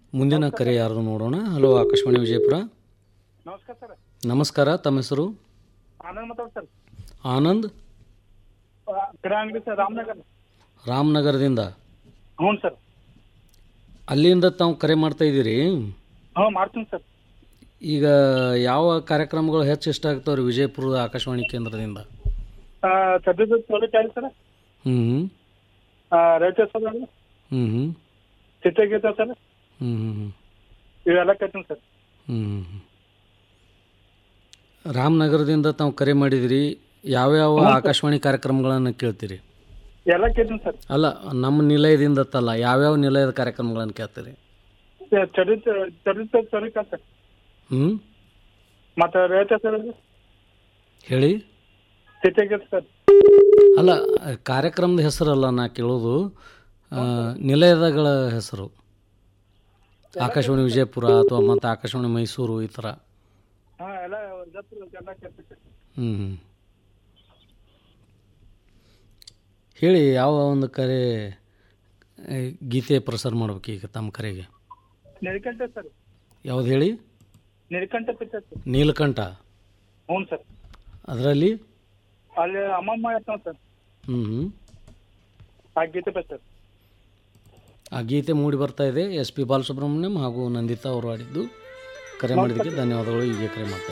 ಮುಂದಿನ ಕರೆ ಯಾರು ನೋಡೋಣ ಹಲೋ ಆಕಾಶವಾಣಿ ವಿಜಯಪುರ ನಮಸ್ಕಾರ ಸರ್ ನಮಸ್ಕಾರ ತಮ್ಮ ಹೆಸರು ಆನಂದ್ ಮಾತಾಡ್ ಸರ್ ಆನಂದ್ ಗಿಡ ಅಂಗಡಿ ಸರ್ ರಾಮನಗರ್ ರಾಮನಗರದಿಂದ ಹ್ಞೂ ಸರ್ ಅಲ್ಲಿಂದ ತಾವು ಕರೆ ಮಾಡ್ತಾ ಇದ್ದೀರಿ ಹ್ಞೂ ಮಾಡ್ತೀನಿ ಸರ್ ಈಗ ಯಾವ ಕಾರ್ಯಕ್ರಮಗಳು ಹೆಚ್ಚು ಇಷ್ಟ ಆಗ್ತಾವ್ರಿ ವಿಜಯಪುರದ ಆಕಾಶವಾಣಿ ಕೇಂದ್ರದಿಂದ ಸದ್ಯದ ಚೌಳಿಕಾಯಿ ಸರ್ ಹ್ಞೂ ರೇಟೆ ಸರ್ ಹ್ಞೂ ಹ್ಞೂ ಚಿತ್ರಗೀತ ಸರ್ ಹ್ಞೂ ಹ್ಞೂ ಇವೆಲ್ಲ ಕೇಳ್ತೀನಿ ಸರ್ ಹ್ಞೂ ರಾಮನಗರದಿಂದ ತಾವು ಕರೆ ಮಾಡಿದಿರಿ ಯಾವ್ಯಾವ ಆಕಾಶವಾಣಿ ಕಾರ್ಯಕ್ರಮಗಳನ್ನು ಕೇಳ್ತೀರಿ ಎಲ್ಲ ಕೇಳ್ತೀನಿ ಸರ್ ಅಲ್ಲ ನಮ್ಮ ನಿಲಯದಿಂದ ತಲ್ಲ ಯಾವ್ಯಾವ ನಿಲಯದ ಕಾರ್ಯಕ್ರಮಗಳನ್ನು ಕೇಳ್ತೀರಿ ಚಡಿತ ಚಡಿತ ಚೌಳಿಕಾಯಿ ಸರ್ ಹ್ಞೂ ಮತ್ತು ರೇಟೆ ಸರ್ ಹೇಳಿ ಚಿತ್ರಗೀತ ಸರ್ ಅಲ್ಲ ಕಾರ್ಯಕ್ರಮದ ಹೆಸರಲ್ಲ ನಾ ಕೇಳೋದು ಆ, ನಿಲಯದಗಳ ಹೆಸರು ಆಕಾಶವಾಣಿ ವಿಜಯಪುರ ಅಥವಾ ಮತ್ತು ಆಕಾಶವಾಣಿ ಮೈಸೂರು ಈ ಥರ ಹಾಂ ಎಲ್ಲ ಜತ್ರ ಎಲ್ಲ ಕೇಳ್ತೀನಿ ಸರ್ ಹ್ಞೂ ಹ್ಞೂ ಹೇಳಿ ಯಾವ ಒಂದು ಕರೆ ಆ, ಗೀತೆ ಪ್ರಸಾರ ಮಾಡ್ಬೇಕು ಈಗ ತಮ್ಮ ಕರೆಗೆ ನಿಲ್ಕಂಠ ಸರ್ ಯಾವ್ದು ಹೇಳಿ ನಿಲ್ಕಂಠ ಪಿಕ್ಚರ್ ಸರ್ ನೀಲಕಂಠ ಹ್ಞೂ ಸರ್ ಅದರಲ್ಲಿ ಅಲ್ಲಿ ಅಮ್ಮಮ್ಮ ಇರ್ತಾನೆ ಸರ್ ಹ್ಞೂ ಹ್ಞೂ ಆ ಗೀತೆ ಪಿಕ್ಚರ್ ಆ ಗೀತೆ ಮೂಡಿ ಬರ್ತಾ ಇದೆ ಎಸ್ ಪಿ ಬಾಲಸುಬ್ರಹ್ಮಣ್ಯಂ ಹಾಗೂ ನಂದಿತಾ ಅವರು ಆಡಿದ್ದು ಕರೆ ಮಾಡಿದ್ದಕ್ಕೆ ಧನ್ಯವಾದಗಳು ಹೀಗೆ ಕರೆ ಮಾಡ್ತಾರೆ